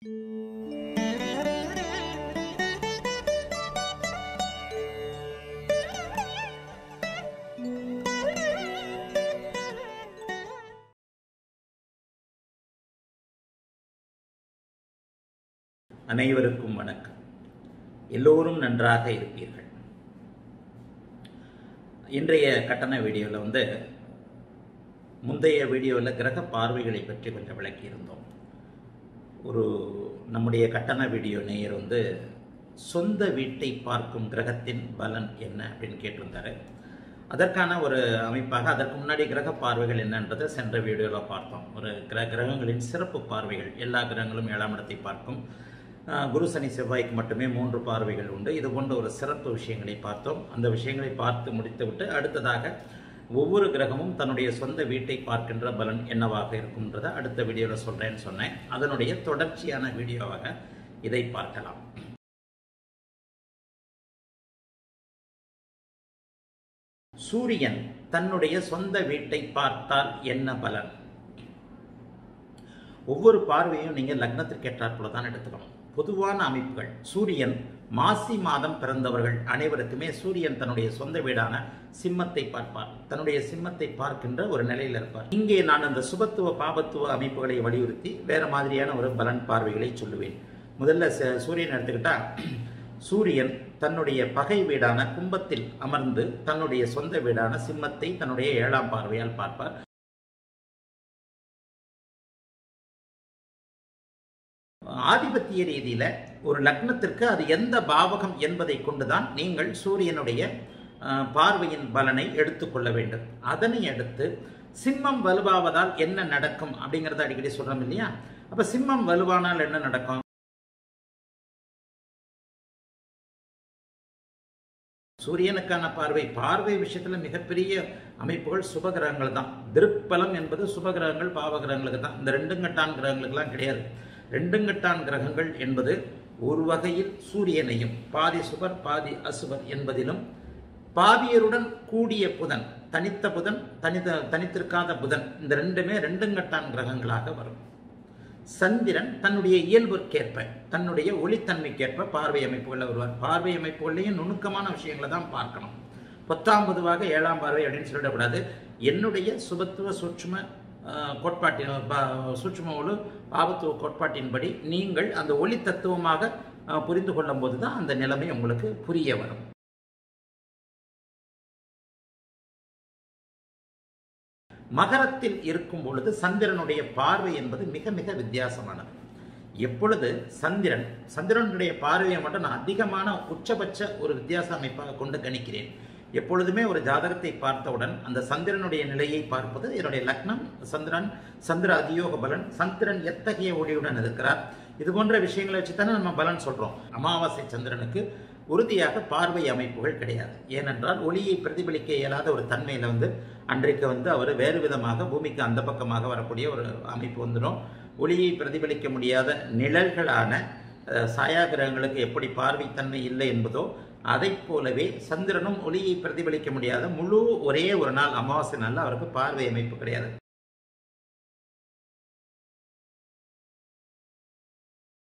அனைவருக்கும் வணக்கம் எல்லோரும் நன்றாக இருப்பீர்கள் இன்றைய கட்டண வீடியோவில் வந்து முந்தைய வீடியோவில் கிரக பார்வைகளை பற்றி கொஞ்சம் விளக்கியிருந்தோம் ஒரு நம்முடைய கட்டண வீடியோ நேயர் வந்து சொந்த வீட்டை பார்க்கும் கிரகத்தின் பலன் என்ன அப்படின்னு கேட்டிருந்தாரு அதற்கான ஒரு அமைப்பாக அதற்கு முன்னாடி கிரக பார்வைகள் என்னன்றதை சென்ற வீடியோவில் பார்த்தோம் ஒரு கிர கிரகங்களின் சிறப்பு பார்வைகள் எல்லா கிரகங்களும் ஏழாம் இடத்தை பார்க்கும் ஆஹ் குரு சனி செவ்வாய்க்கு மட்டுமே மூன்று பார்வைகள் உண்டு இது போன்ற ஒரு சிறப்பு விஷயங்களை பார்த்தோம் அந்த விஷயங்களை பார்த்து முடித்துவிட்டு அடுத்ததாக ஒவ்வொரு கிரகமும் தன்னுடைய சொந்த வீட்டை பார்க்கின்ற பலன் என்னவாக இருக்கும்ன்றதை அடுத்த வீடியோவில் சொல்கிறேன்னு சொன்னேன் அதனுடைய தொடர்ச்சியான வீடியோவாக இதை பார்க்கலாம் சூரியன் தன்னுடைய சொந்த வீட்டை பார்த்தால் என்ன பலன் ஒவ்வொரு பார்வையும் நீங்கள் லக்னத்திற்கு ஏற்றாற்போல தான் எடுத்துக்கணும் பொதுவான அமைப்புகள் சூரியன் மாசி மாதம் பிறந்தவர்கள் அனைவருக்குமே சூரியன் தன்னுடைய சொந்த வீடான சிம்மத்தை பார்ப்பார் தன்னுடைய சிம்மத்தை பார்க்கின்ற ஒரு நிலையில் இருப்பார் இங்கே நான் அந்த சுபத்துவ பாபத்துவ அமைப்புகளை வலியுறுத்தி வேற மாதிரியான ஒரு பலன் பார்வைகளை சொல்லுவேன் முதல்ல ச- சூரியன் எடுத்துக்கிட்டா சூரியன் தன்னுடைய பகை வீடான கும்பத்தில் அமர்ந்து தன்னுடைய சொந்த வீடான சிம்மத்தை தன்னுடைய ஏழாம் பார்வையால் பார்ப்பார் ஆதிபத்திய ரீதியில ஒரு லக்னத்திற்கு அது எந்த பாவகம் என்பதை கொண்டுதான் நீங்கள் சூரியனுடைய அஹ், பார்வையின் பலனை எடுத்துக்கொள்ள வேண்டும் அதனை அடுத்து சிம்மம் வலுவாவதால் என்ன நடக்கும் அப்படிங்கறத அடிக்கடி சொல்றோம் இல்லையா அப்ப சிம்மம் வலுவானால் என்ன நடக்கும் சூரியனுக்கான பார்வை பார்வை விஷயத்துல மிகப்பெரிய அமைப்புகள் சுபகிரகங்கள் தான் திருப்பலம் என்பது சுபகிரகங்கள் பாவகிரகங்களுக்கு தான் இந்த ரெண்டுங்கட்டான் கிரகங்களுக்கெல்லாம் கிடையாது ரெண்டுங்கட்டான் கிரகங்கள் என்பது ஒரு வகையில் சூரியனையும் பாதி சுபர் பாதி அசுபர் என்பதிலும் பாவியருடன் கூடிய புதன் தனித்த புதன் தனித்த தனித்திருக்காத புதன் இந்த ரெண்டுமே ரெண்டுங்கட்டான் கிரகங்களாக வரும் சந்திரன் தன்னுடைய இயல்புக்கேற்ப தன்னுடைய ஒளித்தன்மைக்கேற்ப பார்வை அமைப்புகளில் வருவார் பார்வை அமைப்புகள்லையும் நுணுக்கமான விஷயங்களை தான் பார்க்கணும் பத்தாம் பொதுவாக ஏழாம் பார்வை அப்படின்னு சொல்லிடக்கூடாது என்னுடைய சுபத்துவ சூட்சும ஆஹ், கோட்பாட்டின் பா- சூட்சும ஒழு பாவத்துவ கோட்பாட்டின்படி நீங்கள் அந்த ஒளி தத்துவமாக ஆஹ், புரிந்து கொள்ளும் போது தான் அந்த நிலைமை உங்களுக்கு புரிய வரும் மகரத்தில் இருக்கும் பொழுது சந்திரனுடைய பார்வை என்பது மிக மிக வித்தியாசமானது எப்பொழுது சந்திரன் சந்திரனுடைய பார்வையை மட்டும் நான் அதிகமான உச்சபட்ச ஒரு வித்தியாச அமைப்பாக கொண்டு கணிக்கிறேன் எப்பொழுதுமே ஒரு ஜாதகத்தை பார்த்தவுடன் அந்த சந்திரனுடைய நிலையை பார்ப்பது என்னுடைய லக்னம் சந்திரன் சந்திர அதியோக பலன் சந்திரன் எத்தகைய ஒளியுடன் இருக்கிறார் இது போன்ற விஷயங்களை வச்சு தானே நம்ம பலன் சொல்றோம் அமாவாசை சந்திரனுக்கு உறுதியாக பார்வை அமைப்புகள் கிடையாது ஏனென்றால் ஒளியை பிரதிபலிக்க இயலாத ஒரு தன்மையில வந்து அன்றைக்கு வந்து அவர் வேறு விதமாக பூமிக்கு அந்த பக்கமாக வரக்கூடிய ஒரு அமைப்பு வந்துடும் ஒளியை பிரதிபலிக்க முடியாத நிழல்களான அஹ், சாயா கிரகங்களுக்கு எப்படி பார்வைத்தன்மை இல்லை என்பதோ அதைப் போலவே சந்திரனும் ஒளியை பிரதிபலிக்க முடியாத முழு ஒரே ஒரு நாள் அமாவாசை நாளில் அவருக்கு பார்வை அமைப்பு கிடையாது